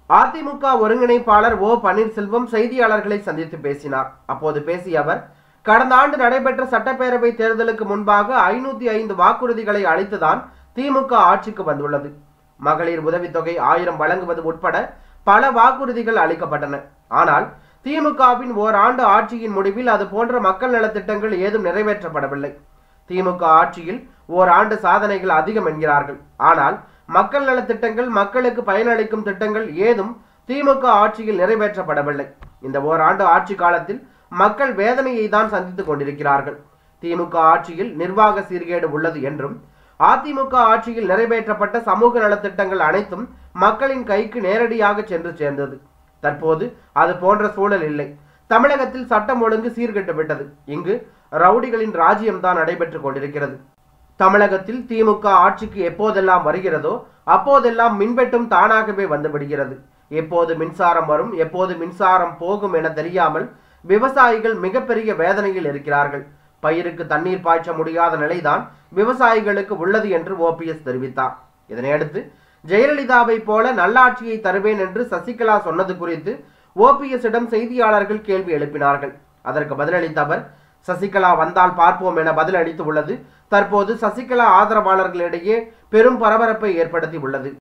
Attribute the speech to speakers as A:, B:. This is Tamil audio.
A: அதிமுக ஒருங்கிணைப்பாளர் ஓ பன்னீர்செல்வம் செய்தியாளர்களை சந்தித்து பேசினார் அப்போது பேசிய அவர் கடந்த ஆண்டு நடைபெற்ற சட்டப்பேரவை தேர்தலுக்கு முன்பாக ஐநூத்தி ஐந்து வாக்குறுதிகளை அளித்துதான் திமுக ஆட்சிக்கு வந்துள்ளது மகளிர் உதவித்தொகை ஆயிரம் வழங்குவது உட்பட பல வாக்குறுதிகள் அளிக்கப்பட்டன ஆனால் திமுகவின் ஓராண்டு ஆட்சியின் முடிவில் அது போன்ற மக்கள் நலத்திட்டங்கள் ஏதும் நிறைவேற்றப்படவில்லை திமுக ஆட்சியில் ஓராண்டு சாதனைகள் அதிகம் என்கிறார்கள் ஆனால் மக்கள் நலத்திட்டங்கள் மக்களுக்கு பயனளிக்கும் திட்டங்கள் ஏதும் திமுக ஆட்சியில் நிறைவேற்றப்படவில்லை இந்த ஓராண்டு ஆட்சி காலத்தில் மக்கள் வேதனையை தான் சந்தித்துக் கொண்டிருக்கிறார்கள் திமுக ஆட்சியில் நிர்வாக சீர்கேடு உள்ளது என்றும் அதிமுக ஆட்சியில் நிறைவேற்றப்பட்ட சமூக நலத்திட்டங்கள் அனைத்தும் மக்களின் கைக்கு நேரடியாக சென்று சேர்ந்தது தற்போது அது போன்ற சூழல் இல்லை தமிழகத்தில் சட்டம் ஒழுங்கு சீர்கெட்டு விட்டது இங்கு ரவுடிகளின் ராஜ்யம்தான் நடைபெற்றுக் கொண்டிருக்கிறது தமிழகத்தில் திமுக ஆட்சிக்கு எப்போதெல்லாம் வருகிறதோ அப்போதெல்லாம் மின்வெட்டும் தானாகவே வந்துவிடுகிறது எப்போது மின்சாரம் வரும் எப்போது மின்சாரம் போகும் என தெரியாமல் விவசாயிகள் மிகப்பெரிய வேதனையில் இருக்கிறார்கள் பயிருக்கு தண்ணீர் பாய்ச்ச முடியாத நிலைதான் விவசாயிகளுக்கு உள்ளது என்று ஓபிஎஸ் தெரிவித்தார் இதனையடுத்து ஜெயலலிதாவை போல நல்லாட்சியை தருவேன் என்று சசிகலா சொன்னது குறித்து ஓபிஎஸ்ஸிடம் செய்தியாளர்கள் கேள்வி எழுப்பினார்கள் அதற்கு பதிலளித்த அவர் சசிகலா வந்தால் பார்ப்போம் என பதிலளித்து உள்ளது தற்போது சசிகலா ஆதரவாளர்களிடையே பெரும் பரபரப்பை ஏற்படுத்தி உள்ளது